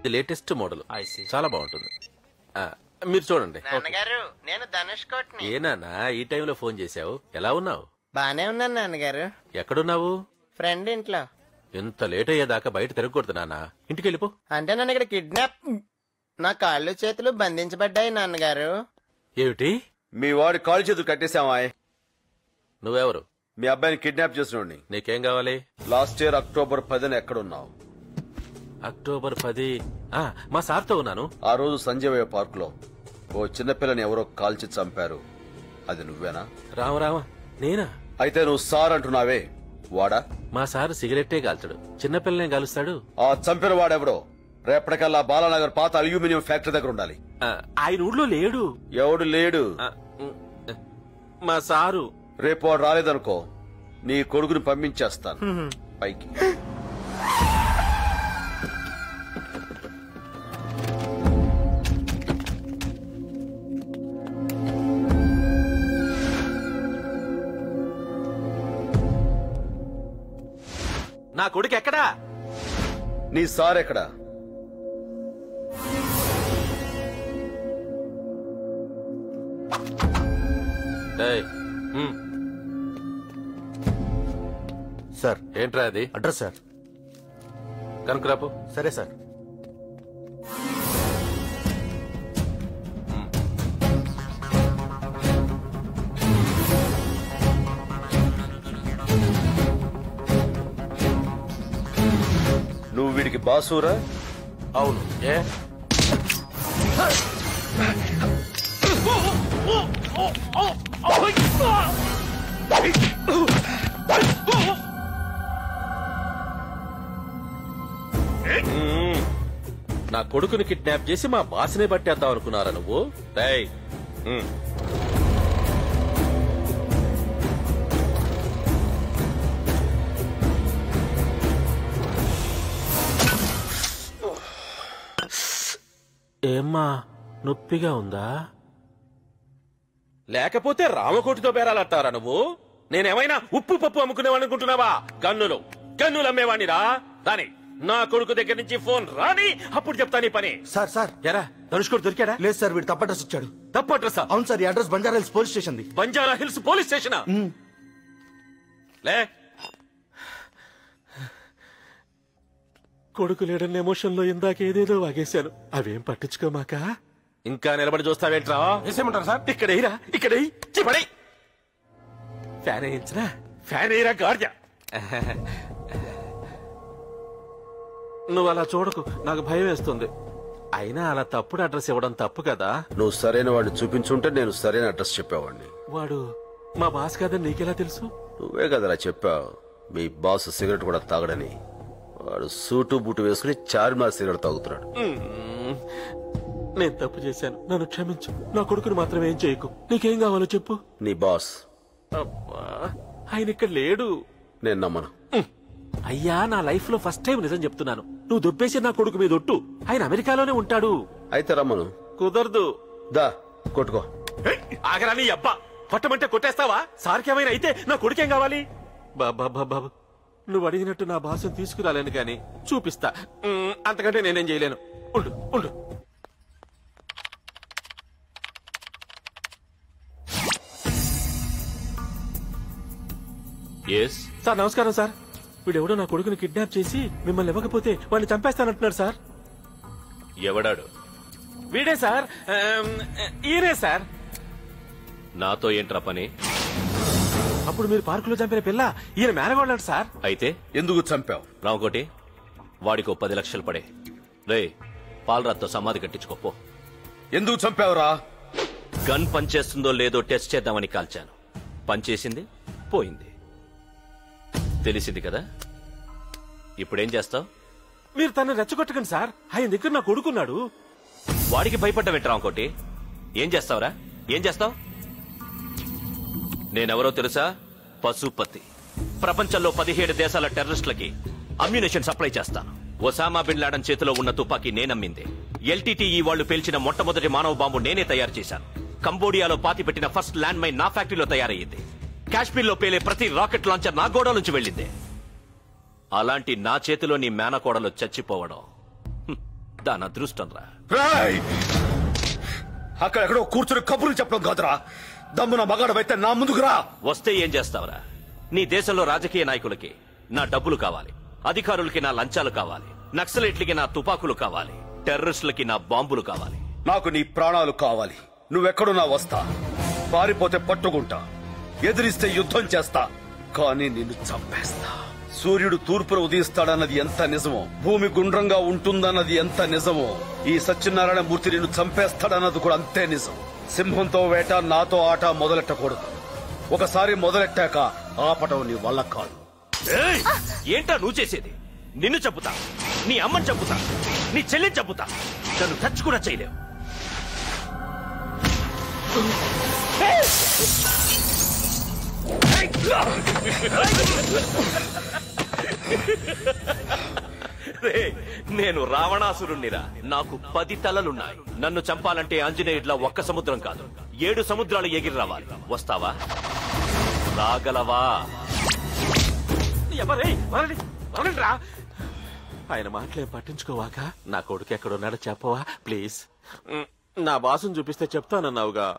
The latest model I see. చాలా బాగుంటుంది ఆ, మీరు చూడండి నాన్నగారు నేను ధనుష్ కోట్ని ఏనానా ఈ టైంలో ఫోన్ చేశావు ఎలా ఉన్నావు బానే ఉన్నాను నాన్నగారు ఎక్కడున్నావు ఫ్రెండ్ ఇంట్లో ఇంత లేట్ అయ్యేదాకా బయట తిరగకూడదు నాన్న ఇంటికి వెళ్ళిపో అంటే నన్ను ఇక్కడ కిడ్నాప్ నా కాళ్ళు చేతులు బంధించబడ్డాయి నాన్నగారు ఏమిటి మీ వాడి కాలు చేతులు కట్టేశామా నువ్వెవరు మీ అబ్బాయిని కిడ్నాప్ చేసినోడిని నీకేం కావాలి లాస్ట్ ఇయర్ అక్టోబర్ పదిన ఎక్కడున్నావు అక్టోబర్ పది ఆ, మా సార్తో ఉన్నాను ఆ రోజు సంజయ్ పార్క్ లో ఓ చిన్నపిల్లని ఎవరో కాల్చి చంపారు అది నువ్వేనా రామ రామ నేనా అయితే నువ్వు సార్ అంటున్నావే వాడా మా సార్ సిగరెట్టే కాల్చడు చిన్నపిల్లనే కాలుస్తాడు ఆ చంపిన వాడెవడో రేపటికల్లా బాలానగర్ పాత అల్యూమినియం ఫ్యాక్టరీ దగ్గర ఉండాలి ఆ, ఆయన ఊళ్ళో లేడు ఎవడు లేడు ఆ, ఉమ్, మా సారు రేపు వాడు రాలేదనుకో నీ కొడుకుని పంపించేస్తాను పైకి నా కొడుకు ఎక్కడా నీ సార్ ఎక్కడా ఏయ్, ఉమ్, సార్ ఏంట్రా అది అడ్రస్ సార్ కనుకరాపు సరే సార్ నువ్వు వీడికి బాసూరా అవును ఏ మ్మ్. నా కొడుకుని కిడ్నాప్ చేసి మా బాస్నే పట్టేద్దాం అనుకున్నారా నువ్వు రేయ్. మ్మ్. ఏమ్మా నొప్పిగా ఉందా లేకపోతే రామకోటితో బేరాలంటారా నువ్వు నేనేమైనా ఉప్పు పప్పు అమ్ముకునేవాడిని అనుకుంటున్నావా గన్నులు గన్నులు అమ్మేవాణ్ణిరా రాని నా కొడుకు దగ్గర నుంచి ఫోన్ రాని అప్పుడు చెప్తా నీ పని సార్ సార్ ఎరా ధనుష్ కొడు దొరికాడా లేదు సార్ వీడు తప్ప అడ్రస్ ఇచ్చాడు తప్పు అడ్రస్ అవును సార్ ఈ address Banjara Hills police station the Banjara Hills police station లే కొడుకు లేడన్న ఎమోషన్ లో ఇందాక ఏదేదో వాగేశాను అవేం పట్టించుకోమాక ఇంకా నిలబడి చూస్తావేంట్రా వేసేయమంటారు సార్ ఇక్కడ ఎయిరా ఇక్కడ ఎయ్. చిపడేయ్. ఫ్యాన్ వేయించరా ఫ్యాన్ ఎయిరా గార్జా నువ్వు అలా చూడకు నాకు భయం వేస్తుంది అయినా అలా తప్పుడు అడ్రస్ ఇవ్వడం తప్పు కదా నువ్వు సరైన వాడిని చూపించుంటే నేను సరైన అడ్రస్ చెప్పేవాడిని వాడు మా బాస్ కాదని నీకెలా తెలుసు నువ్వే కదరా చెప్పావు మీ బాస్ సిగరెట్ కూడా తాగడని వాడు సూటు బూటు వేసుకుని చార్మినార్ సిగరెట్ తాగుతున్నాడు మ్మ్. నేను తప్పు చేశాను నన్ను క్షమించు నా కొడుకుని మాత్రం ఏం చేయకు నీకేం కావాలో చెప్పు నీ బాస్ అబ్బా ఆయన ఇక్కడ లేడు నేను నమ్మను మ్మ్. అయ్యా నా లైఫ్ లో ఫస్ట్ టైం నిజం చెప్తున్నాను నువ్వు దొబ్బేసి నా కొడుకు మీద ఒట్టు ఆయన అమెరికాలోనే ఉంటాడు అయితే రమ్మను కుదరదు దా కొట్టుకో ఏయ్, ఆగరా నీ అబ్బా కొట్టమంటే కొట్టేస్తావా సార్కేమైనా అయితే నా కొడుకేం కావాలి బాబా బాబా నువ్వు అడిగినట్టు నా భాషను తీసుకురాలేను కానీ చూపిస్తా మ్మ్, అంతకంటే నేనేం చేయలేను ఉండు ఉండు ఎస్ సార్ నమస్కారం సార్ వీడెవడో నా కొడుకుని కిడ్నాప్ చేసి మిమ్మల్ని ఇవ్వకపోతే వాడిని చంపేస్తానంటున్నాడు సార్ ఎవడాడు వీడే సార్ ఆమ్, ఈయనే సార్ నాతో ఏంట్రా పని అప్పుడు మీరు పార్కులో చంపిన పిల్ల ఈయన మేనగోళ్ళాడు సార్ అయితే ఎందుకు చంపావు రామకోటి వాడికో పది లక్షలు పడే రే పాలరాత్తో సమాధి కట్టించుకోపో ఎందుకు చంపావురా గన్ పనిచేస్తుందో లేదో టెస్ట్ చేద్దామని కాల్చాను పనిచేసింది పోయింది తెలిసింది కదా ఇప్పుడేం చేస్తావు మీరు తను రెచ్చగొట్టకండి సార్ ఆయన దగ్గర నా కొడుకున్నాడు వాడికి భయపడ్డ రామకోటి ఏం చేస్తావురా ఏం చేస్తావు నేనెవరో తెలుసా పశుపతి ప్రపంచంలో పదిహేడు దేశాల టెర్రరిస్టులకి అమ్యునేషన్ సప్లై చేస్తాను ఒసామా బిన్ లాడన్ చేతిలో ఉన్న తుపాకీ నేనమ్మింది ఎల్టీటీఈ వాళ్ళు పేల్చిన మొట్టమొదటి మానవ బాంబు నేనే తయారు చేశాను కంబోడియాలో పాతిపెట్టిన ఫస్ట్ ల్యాండ్ మైన్ నా ఫ్యాక్టరీలో తయారయ్యింది కాశ్మీర్లో పేలే ప్రతి రాకెట్ లాంచర్ నా గోడ నుంచి వెళ్ళింది అలాంటి నా చేతిలో నీ మేనకోడలు చచ్చిపోవడం హ్మ్, దాని అదృష్టం రా రాయ్ అక్కడెక్కడో కూర్చుని కబుర్లు చెప్పడం కాదురా దమ్మున మగాడవైతే నా ముందుకు రా వస్తే ఏం చేస్తావురా నీ దేశంలో రాజకీయ నాయకులకి నా డబ్బులు కావాలి అధికారులకి నా లంచాలు కావాలి నక్సలైట్లకి నా తుపాకులు కావాలి టెర్రరిస్టులకి నా బాంబులు కావాలి నాకు నీ ప్రాణాలు కావాలి నువ్వెక్కడున్నా వస్తా పారిపోతే పట్టుకుంటా ఎదిరిస్తే యుద్ధం చేస్తా కానీ నిన్ను చంపేస్తా సూర్యుడు తూర్పున ఉదయిస్తాడన్నది ఎంత నిజమో భూమి గుండ్రంగా ఉంటుందన్నది ఎంత నిజమో ఈ సత్యనారాయణ మూర్తి నిన్ను చంపేస్తాడన్నది కూడా అంతే నిజం సింహంతో వేట నాతో ఆట మొదలెట్టకూడదు ఒకసారి మొదలెట్టాక ఆపటం నీ వల్ల కాదు ఏయ్! ఏంటా నువ్వు చేసేది నిన్ను చంపుతా నీ అమ్మని చంపుతా నీ చెల్లిని చంపుతా నన్ను టచ్ కూడా చేయలేవు రేయ్, నేను రావణాసురుణ్ణిరా నాకు పది తలలున్నాయి నన్ను చంపాలంటే ఆంజనేయుడిలా ఒక్క సముద్రం కాదు ఏడు సముద్రాలు ఎగిరి రావాలి వస్తావా రాగలవా ఎవరే రా ఆయన మాటలేం పట్టించుకోవాక నా కొడుకు ఎక్కడున్నాడో చెప్పవా ప్లీజ్ మ్, నా బాసుని చూపిస్తే చెప్తానన్నావుగా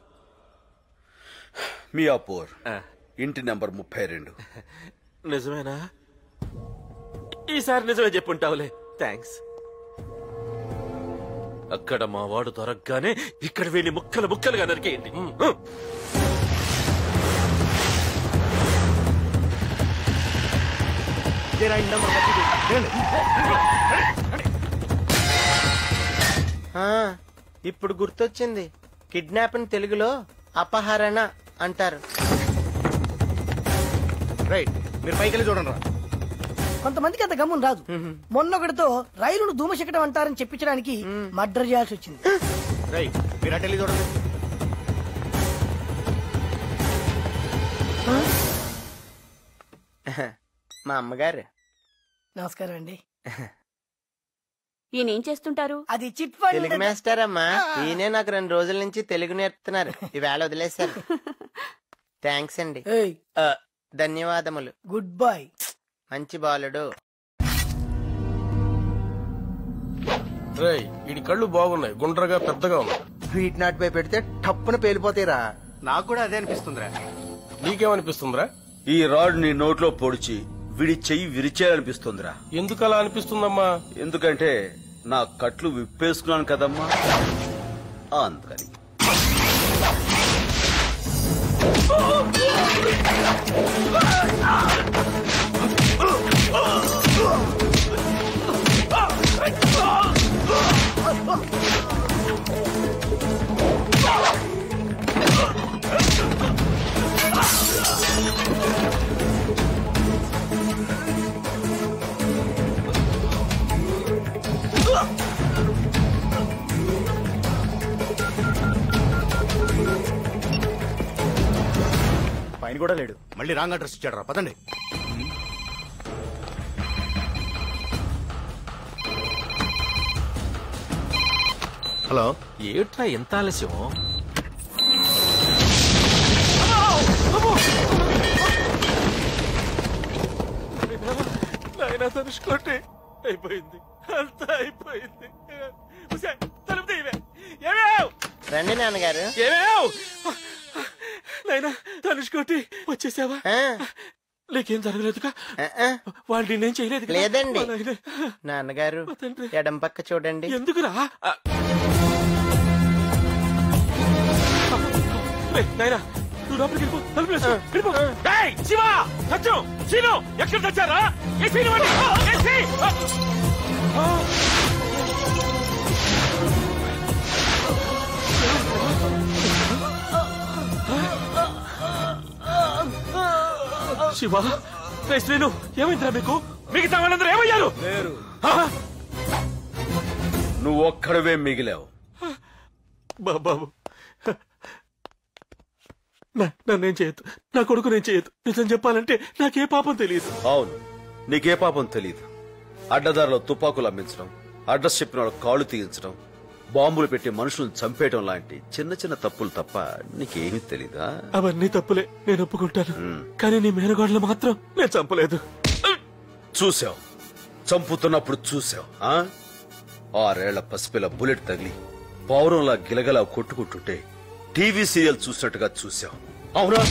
మియాపూర్ ఆ, ఇంటి నెంబర్ ముప్పై రెండు నిజమేనా ఈసారి నిజమే చెప్పుంటావులే థ్యాంక్స్ అక్కడ మా వాడు దొరకగానే ఇక్కడ వీళ్ళి ముక్కలు ముక్కలుగా నరికేయండి మ్. ఆ, ఇప్పుడు గుర్తొచ్చింది కిడ్నాప్ తెలుగులో అపహరణ అంటారు రైట్ మీరు పైకి వెళ్ళి చూడండి రా కొంతమందికి అంత గమ్మున రాదు మొన్నొకటితో రైలును ధూమశకటం అంటారని చెప్పించడానికి మర్డర్ చేయాల్సి వచ్చింది రైట్ మీరు అటు వెళ్ళి చూడండి మా అమ్మగారు నమస్కారం అండి ఈయన ఏం చేస్తుంటారు అది చిట్ తెలుగు ఫండ్ మాస్టర్ అమ్మా ఈయనే నాకు రెండు రోజుల నుంచి తెలుగు నేర్పుతున్నారు ఈవేళ వదిలేశారు థ్యాంక్స్ అండి ఏయ్ ఆ, ధన్యవాదములు గుడ్ బాయ్ మంచి బాలుడు రేయ్ వీడి కళ్ళు బాగున్నాయి గుండ్రగా పెద్దగా ఉన్నాయి స్వీట్ నాట్ పై పెడితే టప్పున పేలిపోతాయిరా నాకు కూడా అదే అనిపిస్తుందిరా నీకేమనిపిస్తుందిరా ఈ రాడ్ నీ నోట్లో పొడిచి విడి చెయ్యి విరిచేయాలనిపిస్తుందిరా ఎందుకు అలా అనిపిస్తుందమ్మా ఎందుకంటే నా కట్లు విప్పేసుకున్నాను కదమ్మా అందుకని పైన కూడా లేడు మళ్ళీ రాంగ్ అడ్రస్ ఇచ్చాడు రా పదండి హలో ఏట్రా ఎంత ఆలస్యం నాయనా తనుచుకోండి అయిపోయింది అంతా అయిపోయింది ఉసే, తలుపు తీయవే. ఏమేవ్? రండి నాన్నగారు ఏమేవ్? నాయనా తనుచుకోటి వచ్చేసావా ఆ, నీకేం జరగలేదుగా ఆ, ఆ. వాళ్ళు నిన్నేం చేయలేదు కదా? లేదండి. మా నాయనా. నాన్నగారు మా తండ్రి. ఎడం పక్క చూడండి ఎందుకురా ఆ. రేయ్, నాయనా నువ్వు లోపలికి వెళ్ళిపో తలుపు వేసుకో. వెళ్ళిపో ఏయ్, శివ సత్యం సీను ఎక్కడ తెచ్చారా ఏ సీను వండి ఏ సీ! ఆ. శివ రే శ్రీను ఏమైందిరా మీకు మిగతా వాళ్ళందరూ ఏమయ్యారు లేరు ఆ? నువ్వు ఒక్కడవే మిగిలావు బాబు బాబు నా- నన్నేం చేయొద్దు నా కొడుకు నేను చేయొద్దు నిజం చెప్పాలంటే నాకే పాపం తెలియదు అవును నీకే పాపం తెలీదు అడ్డదారిలో తుపాకులు అమ్మించడం అడ్రస్ చెప్పిన వాళ్ళ కాళ్ళు తీయించడం బాంబులు పెట్టి మనుషులను చంపేయడం లాంటి చిన్న చిన్న తప్పులు తప్ప నీకేమీ తెలీదా అవన్నీ తప్పులే నేను ఒప్పుకుంటాను కానీ నీ మేనగోడలు మాత్రం నేను చంపలేదు చూసావు చంపుతున్నప్పుడు చూసావు ఆ? ఆరేళ్ల పసిపిల్ల బుల్లెట్ తగిలి పౌరంలా గిలగలా కొట్టుకుంటుంటే టీవీ సీరియల్ చూసినట్టుగా చూశాం అవునా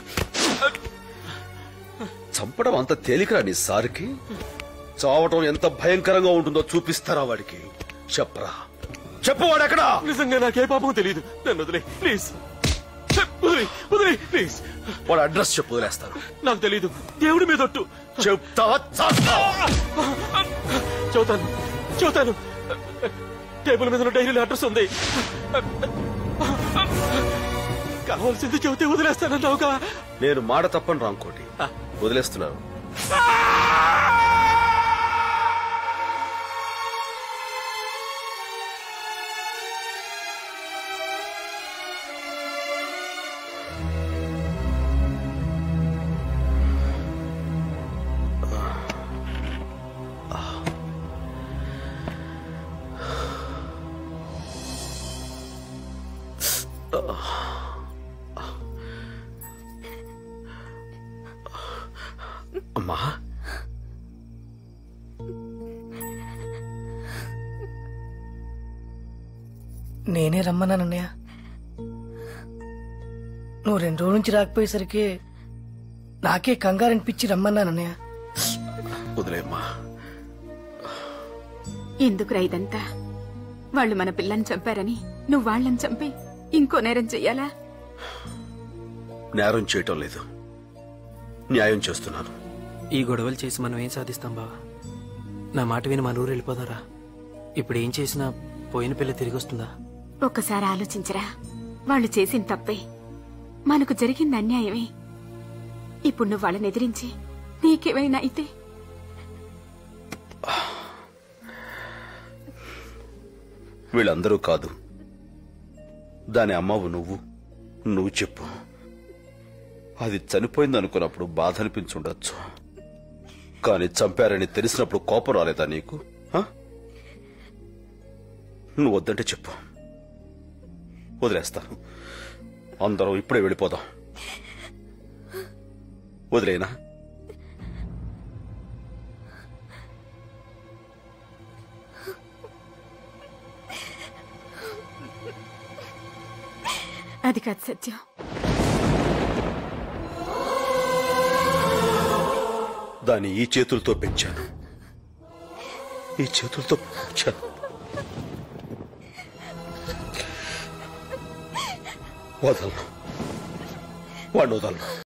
చంపడం అంత తేలికరా నీ సారికి చావటం ఎంత భయంకరంగా ఉంటుందో చూపిస్తారా వాడికి చెప్పరా చెప్పు వాడెక్కడా నిజంగా నాకే పాపం తెలియదు నన్ను వదిలే ప్లీజ్ వదిలే వదిలే ప్లీజ్ వాడు అడ్రస్ చెప్పు వదిలేస్తాను నాకు తెలియదు దేవుడి మీద ఒట్టు చెప్తావా చేస్తావా? చెబుతాను చెబుతాను టేబుల్ మీద ఉన్న డైరీలో అడ్రస్ ఉంది కావాల్సింది చెబితే వదిలేస్తానన్నావుగా నేను మాట తప్పని రాంకోటి వదిలేస్తున్నాను అమ్మా నేనే రమ్మన్నానన్నయ్య నువ్వు రెండు రోజుల నుంచి రాకపోయేసరికి నాకే కంగారు అనిపించి రమ్మన్నానన్నయ్య వదిలేమ్మా ఎందుకురా ఇదంతా వాళ్ళు మన పిల్లని చంపారని నువ్వు వాళ్ళని చంపి ఇంకో నేరం చెయ్యాలా నేరం చేయటం లేదు న్యాయం చేస్తున్నాను ఈ గొడవలు చేసి మనం ఏం సాధిస్తాం బావా నా మాట విని మన ఊరు వెళ్ళిపోదారా ఇప్పుడు ఏం చేసినా పోయిన పిల్ల తిరిగి వస్తుందా ఒక్కసారి ఆలోచించరా వాళ్ళు చేసిన తప్పే మనకు జరిగింది అన్యాయమే ఇప్పుడు నువ్వు వాళ్ళని ఎదిరించి నీకేమైనా అయితే వీళ్ళందరూ కాదు దాని అమ్మవు నువ్వు నువ్వు చెప్పు అది చనిపోయింది అనుకున్నప్పుడు బాధ అనిపించుండొచ్చు కానీ చంపారని తెలిసినప్పుడు కోపం రాలేదా నీకు ఆ? నువ్వు వద్దంటే చెప్పు వదిలేస్తాను అందరం ఇప్పుడే వెళ్ళిపోదాం వదిలేనా అది కాదు సత్యం దాన్ని ఈ చేతులతో పెంచాను ఈ చేతులతో పెంచాను వదలను వాడిని వదలను